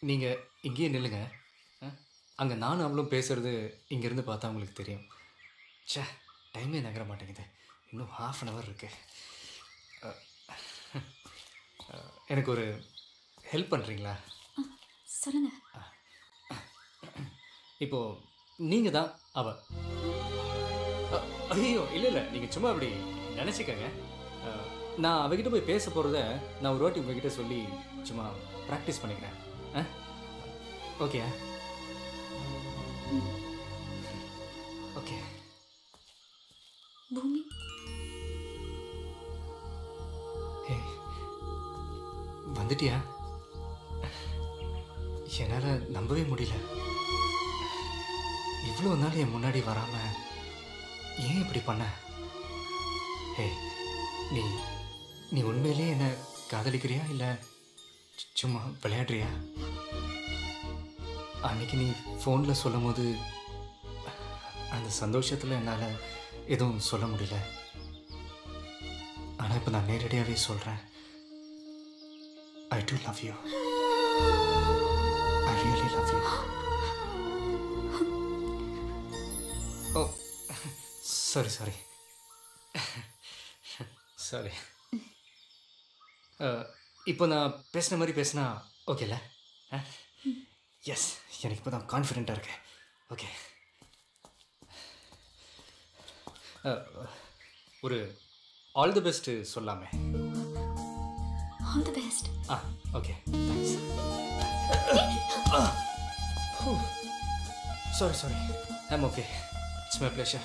நீங்கள் இங்கேயே நில்லுங்க அங்கே நானும் அவளும் பேசுறது இங்கேருந்து பார்த்தா உங்களுக்கு தெரியும் ச்சே டைமே நகர மாட்டேங்குது இன்னும் ஹாஃப் அன் ஹவர் இருக்கு அஹ், அஹ், எனக்கு ஒரு ஹெல்ப் பண்ணுறீங்களா சொல்லுங்க இப்போ நீங்கள் தான் அவ அ- ஐயோ இல்லை இல்லை நீங்கள் சும்மா அப்படி நினச்சிக்கங்க அஹ், நான் அவகிட்ட போய் பேச போகிறத நான் ஒரு வாட்டி உங்ககிட்ட சொல்லி சும்மா ப்ராக்டிஸ் பண்ணிக்கிறேன் ஆ ஓகே ஓகே பூமி ஏ வந்துட்டியா என்னால் நம்பவே முடியல இவ்வளோ நாள் என் முன்னாடி வராம ஏன் இப்படி பண்ண ஏய் நீ நீ உண்மையிலேயே என்ன காதலிக்கிறியா இல்லை சும்மா விளையாடுறியா அன்னைக்கு நீ ஃபோனில் சொல்லும் போது அந்த சந்தோஷத்தில் என்னால் எதுவும் சொல்ல முடியல ஆனால் இப்போ நான் நேரடியாகவே சொல்கிறேன் I do love you I really love you oh sorry sorry sorry இப்போ நான் பேசின மாதிரி பேசினா ஓகேல எஸ் எனக்கு இப்போ தான் கான்ஃபிடெண்ட்டாக இருக்கேன் ஓகே ஒரு ஆல் தி பெஸ்ட்டு சொல்லாமே all the best ah okay thanks sorry sorry I'm okay it's my pleasure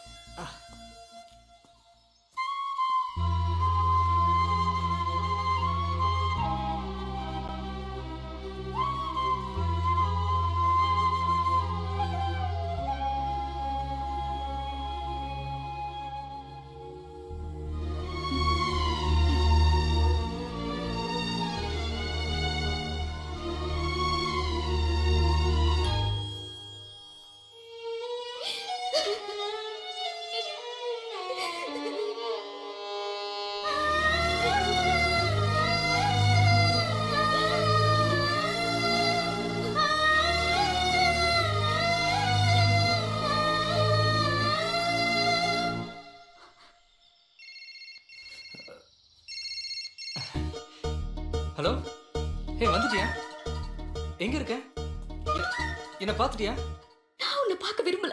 hello hey வந்துட்டியா எங்க இருக்க என்ன- என்ன பார்த்துட்டியா நான் உன்னை பார்க்க விரும்பல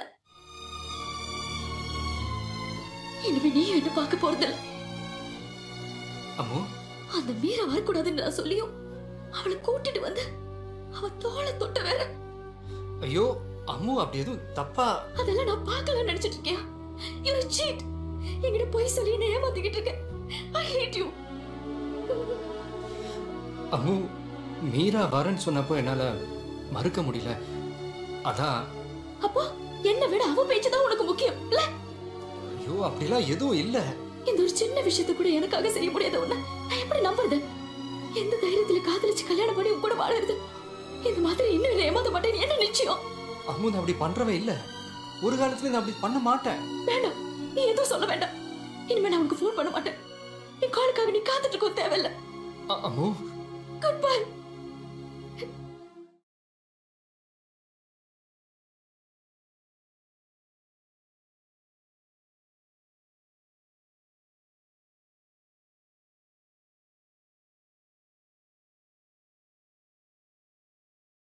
இனிமே நீயும் என்ன பார்க்க போறதில்ல அம்மு அந்த மீற வரக்கூடாதுன்னு நான் சொல்லியும் அவளை கூட்டிட்டு வந்து அவ தோளை தொட்ட வேற ஐயோ அம்மு அப்படி எதுவும் தப்பா அதெல்லாம் நான் பார்க்கல நினைச்சிட்டு இருக்கியா யூ சீட் என்கிட்ட போய் சொல்லி என்ன ஏமாத்திக்கிட்டு இருக்க I hate you Ammu Meera வரேன்னு சொன்னப்போ என்னால மறுக்க முடியல அதான் அப்போ என்ன விட அவ பேச்சு தான் உனக்கு முக்கியம் இல்ல ஐயோ அப்படிலாம் எதுவும் இல்லை இந்த ஒரு சின்ன விஷயத்தை கூட எனக்காக செய்ய முடியாத உன்னை நான் எப்படி நம்புறது எந்த தைரியத்துல காதலிச்சு கல்யாணம் பண்ணி உன் கூட வாழறது இந்த மாதிரி இன்னும் என்ன ஏமாத்த மாட்டேன்னு என்ன நிச்சயம் அம்மு நான் அப்படி பண்றவன் இல்ல ஒரு காலத்துல நான் அப்படி பண்ண மாட்டேன் வேண்டாம் நீ எதுவும் சொல்ல வேண்டாம் இனிமே நான் உனக்கு ஃபோன் பண்ண மாட்டேன் என் காலுக்காக நீ காத்துட்டு இருக்க தேவையில்ல அ- அம்மு குட் பை